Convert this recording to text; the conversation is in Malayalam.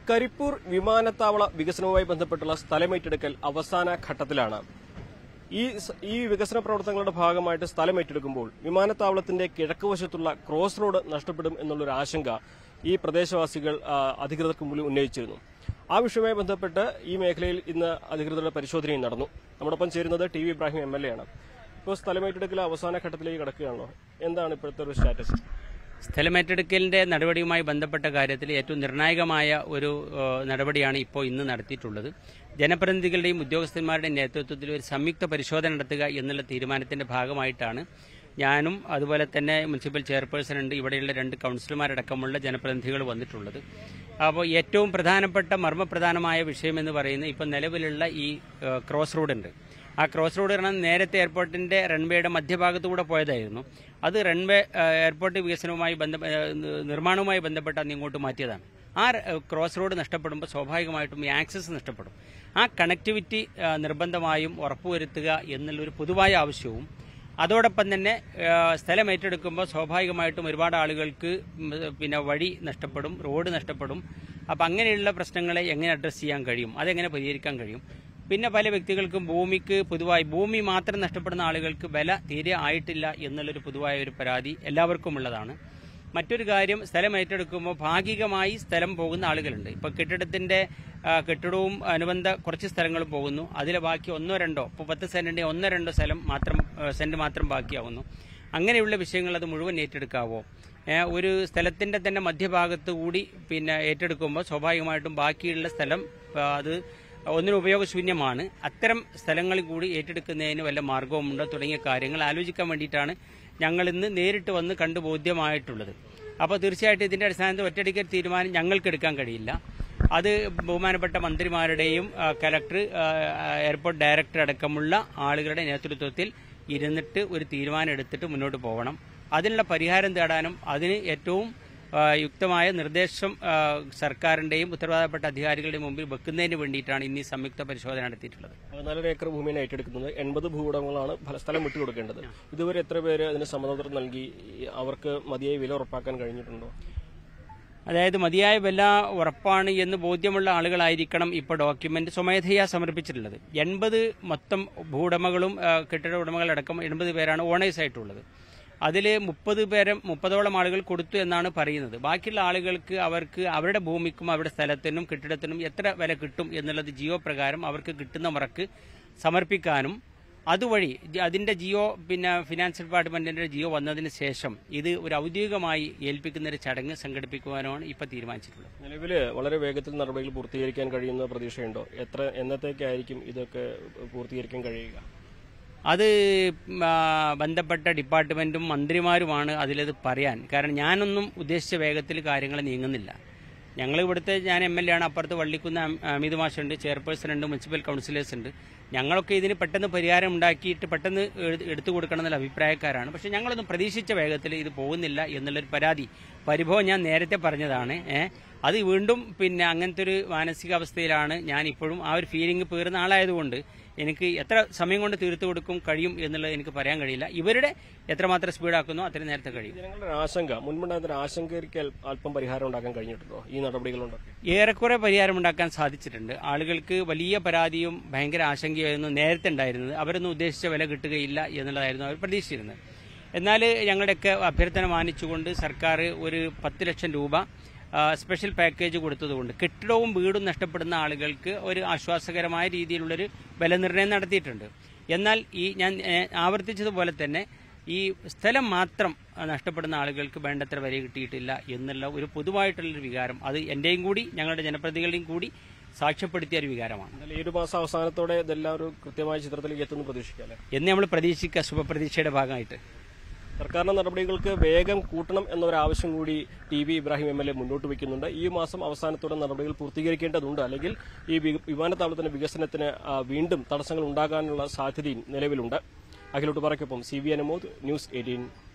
കരിപ്പൂർ വിമാനത്താവള വികസനവുമായി ബന്ധപ്പെട്ടുള്ള സ്ഥലമേറ്റെടുക്കൽ അവസാന ഘട്ടത്തിലാണ് ഈ സ- ഈ വികസന പ്രവർത്തനങ്ങളുടെ ഭാഗമായിട്ട് സ്ഥലം ഏറ്റെടുക്കുമ്പോൾ വിമാനത്താവളത്തിന്റെ കിഴക്കുവശത്തുള്ള ക്രോസ് റോഡ് നഷ്ടപ്പെടും എന്നുള്ളൊരു ആശങ്ക ഈ പ്രദേശവാസികൾ ആ, അധികൃതർക്ക് മുന്നിൽ ഉന്നയിച്ചിരുന്നു ആ വിഷയവുമായി ബന്ധപ്പെട്ട് ഈ മേഖലയിൽ ഇന്ന് അധികൃതരുടെ പരിശോധനയും നടന്നു നമ്മോടൊപ്പം ചേരുന്നത് T V Ibrahim M L A ആണ് ഇപ്പോൾ സ്ഥലമേറ്റെടുക്കൽ അവസാന ഘട്ടത്തിലേക്ക് കടക്കുകയാണല്ലോ എന്താണ് ഇപ്പോഴത്തെ ഒരു സ്റ്റാറ്റസ് സ്ഥലമേറ്റെടുക്കലിന്റെ നടപടിയുമായി ബന്ധപ്പെട്ട കാര്യത്തിൽ ഏറ്റവും നിർണായകമായ ഒരു ഏഹ്, നടപടിയാണ് ഇപ്പോൾ ഇന്ന് നടത്തിയിട്ടുള്ളത് ജനപ്രതിനിധികളുടെയും ഉദ്യോഗസ്ഥന്മാരുടെയും നേതൃത്വത്തിൽ ഒരു സംയുക്ത പരിശോധന നടത്തുക എന്നുള്ള തീരുമാനത്തിന്റെ ഭാഗമായിട്ടാണ് ഞാനും അതുപോലെ തന്നെ മുനിസിപ്പൽ ചെയർപേഴ്സൺ ഉണ്ട് ഇവിടെയുള്ള രണ്ട് കൌൺസിലർമാരടക്കമുള്ള ജനപ്രതിനിധികൾ വന്നിട്ടുള്ളത് അപ്പോൾ ഏറ്റവും പ്രധാനപ്പെട്ട മർമ്മപ്രധാനമായ വിഷയം എന്ന് പറയുന്നത് ഇപ്പം നിലവിലുള്ള ഈ ഏഹ്, ക്രോസ് റോഡ് ഉണ്ട് ആ ക്രോസ് റോഡ് പറഞ്ഞാൽ നേരത്തെ എയർപോർട്ടിന്റെ റൺവേയുടെ മധ്യഭാഗത്തുകൂടെ പോയതായിരുന്നു അത് റൺവേ ഏഹ്, എയർപോർട്ട് വികസനവുമായി ബന്ധ ഏഹ്, നിർമ്മാണവുമായി ബന്ധപ്പെട്ട് അന്ന് ഇങ്ങോട്ട് മാറ്റിയതാണ് ആ ര- ക്രോസ് റോഡ് നഷ്ടപ്പെടുമ്പോൾ സ്വാഭാവികമായിട്ടും ഈ ആക്സസ് നഷ്ടപ്പെടും ആ കണക്ടിവിറ്റി ഏഹ്, നിർബന്ധമായും ഉറപ്പുവരുത്തുക എന്നുള്ളൊരു പൊതുവായ ആവശ്യവും അതോടൊപ്പം തന്നെ ഏഹ്, സ്ഥലം ഏറ്റെടുക്കുമ്പോൾ സ്വാഭാവികമായിട്ടും ഒരുപാട് ആളുകൾക്ക് ഉം, പിന്നെ വഴി നഷ്ടപ്പെടും റോഡ് നഷ്ടപ്പെടും അപ്പം അങ്ങനെയുള്ള പ്രശ്നങ്ങളെ എങ്ങനെ അഡ്രസ്സ് ചെയ്യാൻ കഴിയും അതെങ്ങനെ പരിഹരിക്കാൻ കഴിയും പിന്നെ പല വ്യക്തികൾക്കും ഭൂമിക്ക് പൊതുവായി ഭൂമി മാത്രം നഷ്ടപ്പെടുന്ന ആളുകൾക്ക് വില തീരെ ആയിട്ടില്ല എന്നുള്ളൊരു പൊതുവായ ഒരു പരാതി എല്ലാവർക്കും ഉള്ളതാണ് മറ്റൊരു കാര്യം സ്ഥലം ഏറ്റെടുക്കുമ്പോൾ ഭാഗികമായി സ്ഥലം പോകുന്ന ആളുകളുണ്ട് ഇപ്പൊ കെട്ടിടത്തിന്റെ ആ, കെട്ടിടവും അനുബന്ധ കുറച്ച് സ്ഥലങ്ങളും പോകുന്നു അതിലെ ബാക്കി ഒന്നോ രണ്ടോ ഇപ്പോൾ പത്ത് സെന്റിന്റെ ഒന്നോ രണ്ടോ സ്ഥലം മാത്രം ആ, സെന്റ് മാത്രം ബാക്കിയാവുന്നു അങ്ങനെയുള്ള വിഷയങ്ങൾ അത് മുഴുവൻ ഏറ്റെടുക്കാവോ ഏ, ഒരു സ്ഥലത്തിന്റെ തന്നെ മധ്യഭാഗത്ത് കൂടി പിന്നെ ഏറ്റെടുക്കുമ്പോൾ സ്വാഭാവികമായിട്ടും ബാക്കിയുള്ള സ്ഥലം ആ, അത് ഒന്നിനും ഉപയോഗശൂന്യമാണ് അത്തരം സ്ഥലങ്ങളിൽ കൂടി ഏറ്റെടുക്കുന്നതിന് വല്ല മാർഗവുമുണ്ടോ തുടങ്ങിയ കാര്യങ്ങൾ ആലോചിക്കാൻ വേണ്ടിയിട്ടാണ് ഞങ്ങൾ ഇന്ന് നേരിട്ട് വന്ന് കണ്ടു ബോധ്യമായിട്ടുള്ളത് അപ്പോൾ തീർച്ചയായിട്ടും ഇതിന്റെ അടിസ്ഥാനത്തിൽ ഒറ്റയടിക്കൽ തീരുമാനം ഞങ്ങൾക്ക് എടുക്കാൻ കഴിയില്ല അത് ബഹുമാനപ്പെട്ട മന്ത്രിമാരുടെയും ആ, കലക്ടർ ആ, എയർപോർട്ട് ഡയറക്ടർ അടക്കമുള്ള ആളുകളുടെ നേതൃത്വത്തിൽ ഇരുന്നിട്ട് ഒരു തീരുമാനം എടുത്തിട്ട് മുന്നോട്ട് പോകണം അതിനുള്ള പരിഹാരം തേടാനും അതിന് ഏറ്റവും ആ, യുക്തമായ നിർദ്ദേശം ആ, സർക്കാരിന്റെയും ഉത്തരവാദപ്പെട്ട അധികാരികളുടെയും മുമ്പിൽ വെക്കുന്നതിന് വേണ്ടിയിട്ടാണ് ഇന്ന് ഈ സംയുക്ത പരിശോധന നടത്തിയിട്ടുള്ളത് പതിനാലര ഏക്കർ ഭൂമിയാണ് ഏറ്റെടുക്കുന്നത് എൺപത് ഭൂവുടമകളാണ് ഫല- സ്ഥലം വിട്ടുകൊടുക്കേണ്ടത് ഇതുവരെ എത്ര പേര് അതിന് സമ്മതപത്രം നൽകി ഈ അവർക്ക് മതിയായ വില ഉറപ്പാക്കാൻ കഴിഞ്ഞിട്ടുണ്ടോ അതായത് മതിയായ വില ഉറപ്പാണ് എന്ന് ബോധ്യമുള്ള ആളുകളായിരിക്കണം ഇപ്പോൾ ഡോക്യുമെന്റ് സ്വമേധയാ സമർപ്പിച്ചിട്ടുള്ളത് എൺപത് മൊത്തം ഭൂവുടമകളും ആ, കെട്ടിട ഉടമകളടക്കം എൺപത് പേരാണ് ഓണേഴ്സ് ആയിട്ടുള്ളത് അതിൽ മുപ്പത് പേരെ മുപ്പതോളം ആളുകൾ കൊടുത്തു എന്നാണ് പറയുന്നത് ബാക്കിയുള്ള ആളുകൾക്ക് അവർക്ക് അവരുടെ ഭൂമിക്കും അവരുടെ സ്ഥലത്തിനും കെട്ടിടത്തിനും എത്ര വില കിട്ടും എന്നുള്ളത് ജിയോ പ്രകാരം അവർക്ക് കിട്ടുന്ന മുറക്ക് സമർപ്പിക്കാനും അതുവഴി ജി- അതിന്റെ ജിയോ പിന്നെ ഫിനാൻസ് ഡിപ്പാർട്ട്മെന്റിന്റെ ജിയോ വന്നതിന് ശേഷം ഇത് ഒരു ഔദ്യോഗികമായി ഏൽപ്പിക്കുന്ന ഒരു ചടങ്ങ് സംഘടിപ്പിക്കുവാനുമാണ് ഇപ്പൊ തീരുമാനിച്ചിട്ടുള്ളത് നിലവില് വളരെ വേഗത്തിൽ നടപടികൾ പൂർത്തീകരിക്കാൻ കഴിയുന്ന പ്രതീക്ഷയുണ്ടോ എത്ര എന്നത്തേക്കായിരിക്കും ഇതൊക്കെ പൂർത്തീകരിക്കാൻ കഴിയുക അത് ഉം, ആ, ബന്ധപ്പെട്ട ഡിപ്പാർട്ട്മെന്റും മന്ത്രിമാരുമാണ് അതിലത് പറയാൻ കാരണം ഞാനൊന്നും ഉദ്ദേശിച്ച വേഗത്തിൽ കാര്യങ്ങൾ നീങ്ങുന്നില്ല ഞങ്ങൾ ഇവിടുത്തെ ഞാൻ എം എൽ എ ആണ് അപ്പുറത്ത് വള്ളിക്കുന്ന് അം- അമിത് മാഷുണ്ട് ചെയർപേഴ്സൺ ഉണ്ട് മുനിസിപ്പൽ കൗൺസിലേഴ്സ് ഉണ്ട് ഞങ്ങളൊക്കെ ഇതിന് പെട്ടെന്ന് പരിഹാരം ഉണ്ടാക്കിയിട്ട് പെട്ടെന്ന് എഴുതി- എടുത്തു കൊടുക്കണം എന്നുള്ള അഭിപ്രായക്കാരാണ് പക്ഷെ ഞങ്ങളൊന്നും പ്രതീക്ഷിച്ച വേഗത്തിൽ ഇത് പോകുന്നില്ല എന്നുള്ളൊരു പരാതി പരിഭവം ഞാൻ നേരത്തെ പറഞ്ഞതാണ് ഏഹ് അത് വീണ്ടും പിന്നെ അങ്ങനത്തെ ഒരു മാനസികാവസ്ഥയിലാണ് ഞാൻ ഇപ്പോഴും ആ ഒരു ഫീലിംഗ് പേറുന്ന ആളായതുകൊണ്ട് എനിക്ക് എത്ര സമയം കൊണ്ട് തീർത്തു കൊടുക്കും കഴിയും എന്നുള്ളത് എനിക്ക് പറയാൻ കഴിയില്ല ഇവരുടെ എത്രമാത്രം സ്പീഡാക്കുന്നോ അത്രയും നേരത്തെ കഴിയും ജനങ്ങളുടെ ഒരു ആശങ്ക മുൻപുണ്ടായിരുന്ന ഒരു ആശങ്കയ്ക്ക് അൽ- അല്പം പരിഹാരം ഉണ്ടാക്കാൻ കഴിഞ്ഞിട്ടുണ്ടോ ഈ നടപടികളുണ്ടൊക്കെ ഏറെക്കുറെ പരിഹാരമുണ്ടാക്കാൻ സാധിച്ചിട്ടുണ്ട് ആളുകൾക്ക് വലിയ പരാതിയും ഭയങ്കര ആശങ്കയായിരുന്നു നേരത്തെ ഉണ്ടായിരുന്നത് അവരൊന്നും ഉദ്ദേശിച്ച വില കിട്ടുകയില്ല എന്നുള്ളതായിരുന്നു അവർ പ്രതീക്ഷിച്ചിരുന്നത് എന്നാൽ ഞങ്ങളുടെയൊക്കെ അഭ്യർത്ഥന മാനിച്ചുകൊണ്ട് സർക്കാർ ഒരു പത്ത് ലക്ഷം രൂപ ആ, സ്പെഷ്യൽ പാക്കേജ് കൊടുത്തതുകൊണ്ട് കെട്ടിടവും വീടും നഷ്ടപ്പെടുന്ന ആളുകൾക്ക് ഒരു ആശ്വാസകരമായ രീതിയിലുള്ളൊരു വില നിർണ്ണയം നടത്തിയിട്ടുണ്ട് എന്നാൽ ഈ ഞാൻ ഏ, ആവർത്തിച്ചതുപോലെ തന്നെ ഈ സ്ഥലം മാത്രം ആ, നഷ്ടപ്പെടുന്ന ആളുകൾക്ക് വേണ്ടത്ര വരെ കിട്ടിയിട്ടില്ല എന്നുള്ള ഒരു പൊതുവായിട്ടുള്ളൊരു വികാരം അത് എന്റെയും കൂടി ഞങ്ങളുടെ ജനപ്രതികളുടെയും കൂടി സാക്ഷ്യപ്പെടുത്തിയ ഒരു വികാരമാണ് എന്നാലും ഈ ഒരു മാസം അവസാനത്തോടെ ഇതെല്ലാം ഒരു കൃത്യമായ ചിത്രത്തിലേക്ക് എത്തുന്നു പ്രതീക്ഷിക്കാം അല്ലേ? എന്ന് നമ്മൾ പ്രതീക്ഷിക്കുക ശുഭപ്രതീക്ഷയുടെ ഭാഗമായിട്ട് സർക്കാരിന്റെ നടപടികൾക്ക് വേഗം കൂട്ടണം എന്നൊരു ആവശ്യം കൂടി T V Ibrahim M L A മുന്നോട്ട് വയ്ക്കുന്നുണ്ട് ഈ മാസം അവസാനത്തോടെ നടപടികൾ പൂർത്തീകരിക്കേണ്ടതുണ്ട് അല്ലെങ്കിൽ ഈ വി- വിമാനത്താവളത്തിന്റെ വികസനത്തിന് ആ, വീണ്ടും തടസ്സങ്ങൾ ഉണ്ടാകാനുള്ള സാധ്യതയും നിലവിലുണ്ട് അഖിലോട്ട് പറയ്ക്കൊപ്പം C V Anumod news eighteen